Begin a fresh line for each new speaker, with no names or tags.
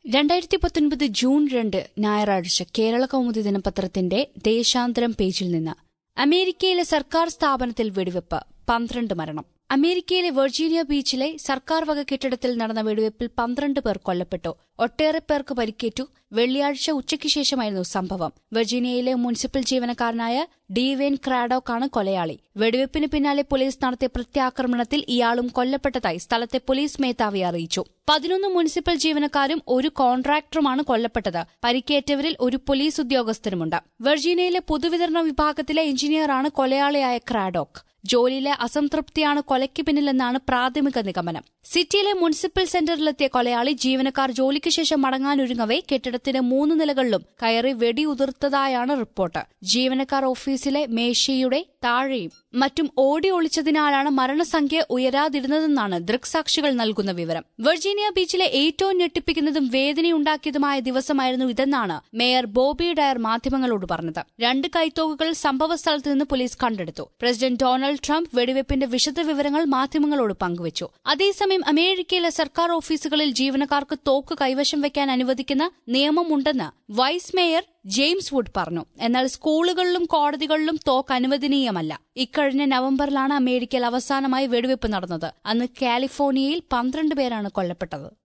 രണ്ടായിരത്തി പത്തൊൻപത് ജൂൺ രണ്ട് ഞായറാഴ്ച കേരള കൗമുദി ദിനപത്രത്തിന്റെ ദേശാന്തരം പേജിൽ നിന്ന് അമേരിക്കയിലെ സർക്കാർ സ്ഥാപനത്തിൽ വെടിവെപ്പ് പന്ത്രണ്ട് മരണം അമേരിക്കയിലെ വെർജീനിയ ബീച്ചിലെ സർക്കാർ വക കെട്ടിടത്തിൽ നടന്ന വെടിവെപ്പിൽ പന്ത്രണ്ട് പേർ കൊല്ലപ്പെട്ടു ഒട്ടേറെ പേർക്ക് പരിക്കേറ്റു വെള്ളിയാഴ്ച ഉച്ചയ്ക്ക് ശേഷമായിരുന്നു സംഭവം വെർജീനിയയിലെ മുനിസിപ്പൽ ജീവനക്കാരനായ ഡീവേൻ ക്രാഡോക്കാണ് കൊലയാളി വെടിവെപ്പിന് പിന്നാലെ പോലീസ് നടത്തിയ പ്രത്യാക്രമണത്തിൽ ഇയാളും കൊല്ലപ്പെട്ടതായി സ്ഥലത്തെ പോലീസ് മേധാവി അറിയിച്ചു പതിനൊന്ന് മുനിസിപ്പൽ ജീവനക്കാരും ഒരു കോൺട്രാക്ടറുമാണ് കൊല്ലപ്പെട്ടത് പരിക്കേറ്റവരിൽ ഒരു പോലീസ് ഉദ്യോഗസ്ഥരുമുണ്ട് വെർജീനിയയിലെ പൊതുവിതരണ വിഭാഗത്തിലെ എഞ്ചിനീയറാണ് കൊലയാളിയായ ക്രാഡോക്ക് ജോലിയിലെ അസംതൃപ്തിയാണ് കൊലയ്ക്ക് പിന്നിലെന്നാണ് പ്രാഥമിക നിഗമനം സിറ്റിയിലെ മുനിസിപ്പൽ സെന്ററിലെത്തിയ കൊലയാളി ജീവനക്കാർ ജോലിക്ക് ശേഷം മടങ്ങാനൊരുങ്ങവേ കെട്ടിടത്തിന്റെ മൂന്ന് നിലകളിലും കയറി വെടിയുതിർത്തതായാണ് റിപ്പോർട്ട് ജീവനക്കാർ ഓഫീസിലെ മേശയുടെ താഴെയും മറ്റും ഓടി ഒളിച്ചതിനാലാണ് മരണസംഖ്യ ഉയരാതിരുന്നതെന്നാണ് ദൃക്സാക്ഷികൾ നൽകുന്ന വിവരം വെർജീനിയ ബീച്ചിലെ ഏറ്റവും ഞെട്ടിപ്പിക്കുന്നതും വേദനയുണ്ടാക്കിയതുമായ ദിവസമായിരുന്നു ഇതെന്നാണ് മേയർ ബോബി ഡയർ മാധ്യമങ്ങളോട് പറഞ്ഞത് രണ്ട് കൈത്തോക്കുകൾ സംഭവസ്ഥലത്ത് നിന്ന് പോലീസ് കണ്ടെടുത്തു പ്രസിഡന്റ് ഡൊണാൾഡ് ട്രംപ് വെടിവെപ്പിന്റെ വിശദ വിവരങ്ങൾ മാധ്യമങ്ങളോട് പങ്കുവച്ചു അതേസമയം അമേരിക്കയിലെ സർക്കാർ ഓഫീസുകളിൽ ജീവനക്കാർക്ക് തോക്ക് കൈവശം വയ്ക്കാൻ അനുവദിക്കുന്ന നിയമമുണ്ടെന്ന് വൈസ് മേയർ ജെയിംസ് വുഡ് പറഞ്ഞു എന്നാൽ സ്കൂളുകളിലും കോടതികളിലും തോക്ക് അനുവദനീയമല്ല ഇക്കഴിഞ്ഞ നവംബറിലാണ് അമേരിക്കയിൽ അവസാനമായി വെടിവെപ്പ് നടന്നത് അന്ന് കാലിഫോർണിയയിൽ പന്ത്രണ്ട് പേരാണ് കൊല്ലപ്പെട്ടത്